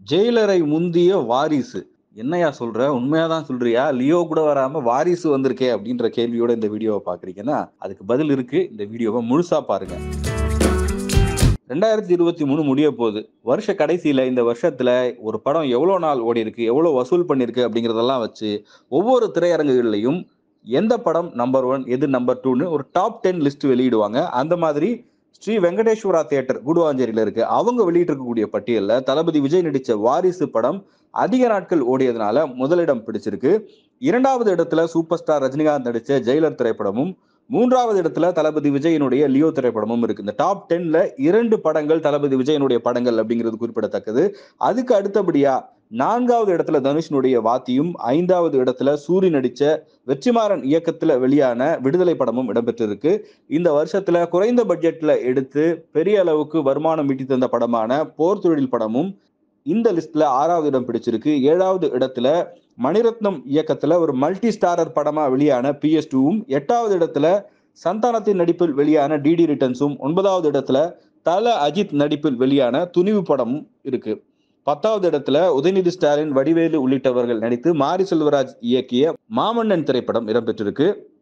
ஜெயிலரை முந்திய வாரிசு என்னையா சொல்ற உண்மையா தான் சொல்றியா லியோ கூட வராம வாரிசு வந்திருக்கே அப்படின்ற கேள்வியோட இந்த வீடியோவை பாக்குறீங்கன்னா அதுக்கு பதில் இருக்கு இந்த வீடியோவை முழுசா பாருங்க ரெண்டாயிரத்தி இருபத்தி மூணு முடிய போகுது வருஷ கடைசியில இந்த வருஷத்துல ஒரு படம் எவ்வளவு நாள் ஓடி இருக்கு எவ்வளவு வசூல் பண்ணிருக்கு அப்படிங்கறதெல்லாம் வச்சு ஒவ்வொரு திரையரங்குகள்லையும் எந்த படம் நம்பர் ஒன் எது நம்பர் டூன்னு ஒரு டாப் டென் லிஸ்ட் வெளியிடுவாங்க அந்த மாதிரி ஸ்ரீ வெங்கடேஸ்வரா தியேட்டர் குடுவாஞ்சேரியில இருக்கு அவங்க வெளியிட்டிருக்கக்கூடிய பட்டியல்ல தளபதி விஜய் நடிச்ச வாரிசு படம் அதிக நாட்கள் ஓடியதுனால முதலிடம் பிடிச்சிருக்கு இரண்டாவது இடத்துல சூப்பர் ஸ்டார் ரஜினிகாந்த் நடிச்ச ஜெயிலர் திரைப்படமும் மூன்றாவது இடத்துல தளபதி விஜயனுடைய லியோ திரைப்படமும் இருக்கு இந்த டாப் டென்ல இரண்டு படங்கள் தளபதி விஜயனுடைய படங்கள் அப்படிங்கிறது குறிப்பிடத்தக்கது அதுக்கு அடுத்தபடியா நான்காவது இடத்துல தனுஷனுடைய வாத்தியும் ஐந்தாவது இடத்துல சூரி நடிச்ச வெற்றிமாறன் இயக்கத்துல வெளியான விடுதலை படமும் இடம்பெற்றிருக்கு இந்த வருஷத்துல குறைந்த பட்ஜெட்ல எடுத்து பெரிய அளவுக்கு வருமானம் ஈட்டி தந்த படமான போர் தொழில் படமும் இந்த லிஸ்ட்ல ஆறாவது இடம் பிடிச்சிருக்கு ஏழாவது இடத்துல மணிரத்னம் இயக்கத்துல ஒரு மல்டி ஸ்டாரர் படமா வெளியான பிஎஸ் டூவும் எட்டாவது இடத்துல சந்தானத்தின் நடிப்பில் வெளியான டிடி ரிட்டர்ன்ஸும் ஒன்பதாவது இடத்துல தல அஜித் நடிப்பில் வெளியான துணிவு படமும் இருக்கு பத்தாவது இடத்துல உதயநிதி ஸ்டாலின் வடிவேலு உள்ளிட்டவர்கள் நடித்து மாரி செல்வராஜ் இயக்கிய மாமன்னன் திரைப்படம் இடம்பெற்றிருக்கு